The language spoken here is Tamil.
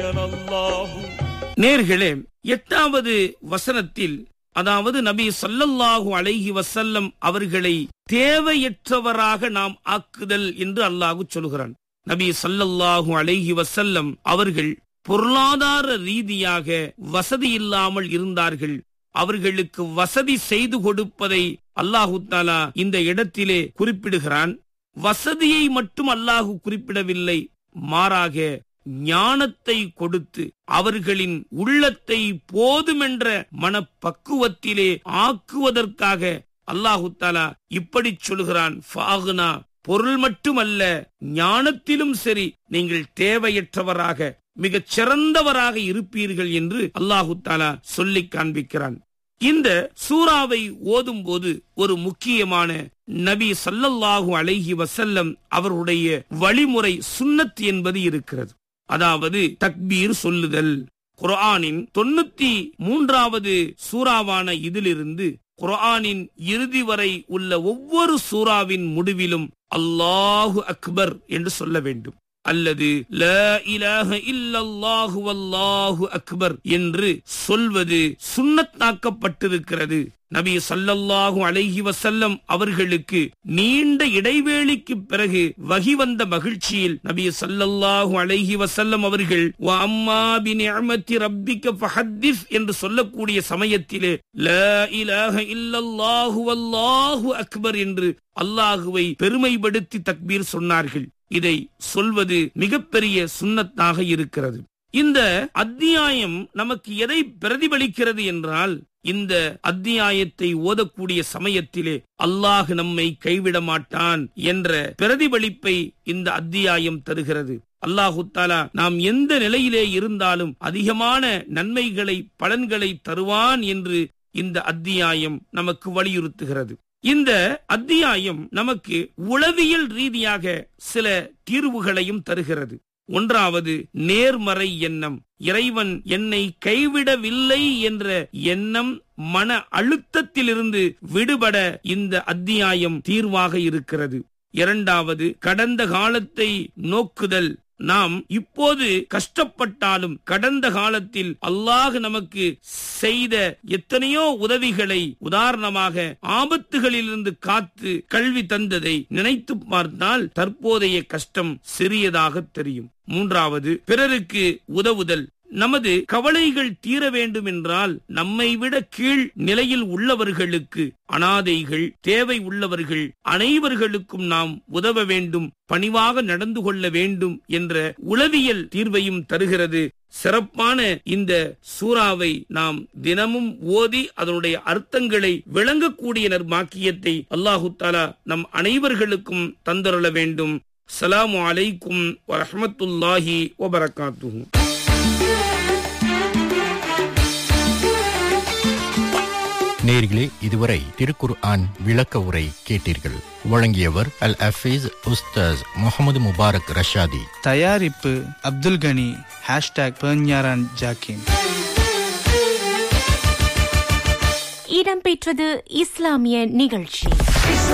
நேர்களே எட்டாவது வசனத்தில் அதாவது நபி ஸல்லல்லாஹு அலைஹி வஸல்லம் அவர்களை தேவையற்றவராக நாம் ஆக்குதல் என்று அல்லாஹ் சொல்கிறான் நபி ஸல்லல்லாஹு அலைஹி வஸல்லம் அவர்கள் பொருளாதார ரீதியாக வசதி இல்லாமல் இருந்தார்கள் அவர்களுக்கு வசதி செய்து கொடுப்பதை அல்லாஹு தாலா இந்த இடத்திலே குறிப்பிடுகிறான் வசதியை மட்டும் அல்லாஹு குறிப்பிடவில்லை மாறாக ஞானத்தை கொடுத்து அவர்களின் உள்ளத்தை போதுமென்ற மனப்பக்குவத்திலே ஆக்குவதற்காக அல்லாஹு தாலா இப்படி சொல்கிறான் ஃபாகுனா பொருள் மட்டுமல்ல ஞானத்திலும் சரி நீங்கள் தேவையற்றவராக மிகச் சிறந்தவராக இருப்பீர்கள் என்று அல்லாஹு தாலா சொல்லி காண்பிக்கிறான் இந்த சூறாவை ஓதும் போது ஒரு முக்கியமான நபி சல்லல்லாஹு அலைஹி வசல்லம் அவருடைய வழிமுறை சுன்னத் என்பது இருக்கிறது அதாவது தக்பீர் சொல்லுதல் குர்ஆனின் தொண்ணூத்தி மூன்றாவது சூறாவான இதிலிருந்து குர்ஆனின் இறுதி வரை உள்ள ஒவ்வொரு சூறாவின் முடிவிலும் அல்லாஹு அக்பர் என்று சொல்ல வேண்டும் அல்லது ல இலாஹ இல்லல்லாஹு வல்லாஹு அக்பர் என்று சொல்வது சுன்னத்தாக்கப்பட்டிருக்கிறது நபி சல்லல்லாஹு அலைஹி வசல்லம் அவர்களுக்கு நீண்ட இடைவேளைக்கு பிறகு வகி வந்த மகிழ்ச்சியில் நபி சல்லல்லாஹு அலைஹி வசல்லம் அவர்கள் "வ அம்மா பி நிஅமத்தி ரப்பிக்க ஃபஹத்திஸ் என்று சொல்லக்கூடிய சமயத்திலே ல இலாஹ இல்லல்லாஹு வல்லாஹு அக்பர் என்று அல்லாஹுவை பெருமைப்படுத்தி தக்பீர் சொன்னார்கள் இதை சொல்வது மிகப்பெரிய சுன்னத்தாக இருக்கிறது இந்த அத்தியாயம் நமக்கு எதை பிரதிபலிக்கிறது என்றால் இந்த அத்தியாயத்தை ஓதக்கூடிய சமயத்திலே அல்லாஹ் நம்மை கைவிட மாட்டான் என்ற பிரதிபலிப்பை இந்த அத்தியாயம் தருகிறது அல்லாஹு தாலா நாம் எந்த நிலையிலே இருந்தாலும் அதிகமான நன்மைகளை பலன்களை தருவான் என்று இந்த அத்தியாயம் நமக்கு வலியுறுத்துகிறது இந்த அத்தியாயம் நமக்கு உளவியல் ரீதியாக சில தீர்வுகளையும் தருகிறது ஒன்றாவது நேர்மறை எண்ணம் இறைவன் என்னை கைவிடவில்லை என்ற எண்ணம் மன அழுத்தத்திலிருந்து விடுபட இந்த அத்தியாயம் தீர்வாக இருக்கிறது இரண்டாவது கடந்த காலத்தை நோக்குதல் நாம் இப்போது கஷ்டப்பட்டாலும் கடந்த காலத்தில் அல்லாஹ் நமக்கு செய்த எத்தனையோ உதவிகளை உதாரணமாக ஆபத்துகளிலிருந்து காத்து கல்வி தந்ததை நினைத்து பார்த்தால் தற்போதைய கஷ்டம் சிறியதாக தெரியும் மூன்றாவது பிறருக்கு உதவுதல் நமது கவலைகள் தீர வேண்டும் என்றால் நம்மை விட கீழ் நிலையில் உள்ளவர்களுக்கு அனாதைகள் தேவை உள்ளவர்கள் அனைவர்களுக்கும் நாம் உதவ வேண்டும் பணிவாக நடந்து கொள்ள வேண்டும் என்ற உளவியல் தீர்வையும் தருகிறது சிறப்பான இந்த சூறாவை நாம் தினமும் ஓதி அதனுடைய அர்த்தங்களை விளங்கக்கூடிய நற்பாக்கியத்தை அல்லாஹு தாலா நம் அனைவர்களுக்கும் தந்தருள வேண்டும் சலாமு அலைக்கும் வரஹமத்துல்லாஹி வபரகாத்துஹு நேர்களே இதுவரை திருக்குர் ஆன் விளக்க உரை கேட்டீர்கள் வழங்கியவர் அல் அஃபீஸ் உஸ்தாஸ் முகமது முபாரக் ரஷாதி தயாரிப்பு அப்துல் கனி ஹேஷ்டாக் பெர்ஞாரான் ஜாக்கின் இடம்பெற்றது இஸ்லாமிய நிகழ்ச்சி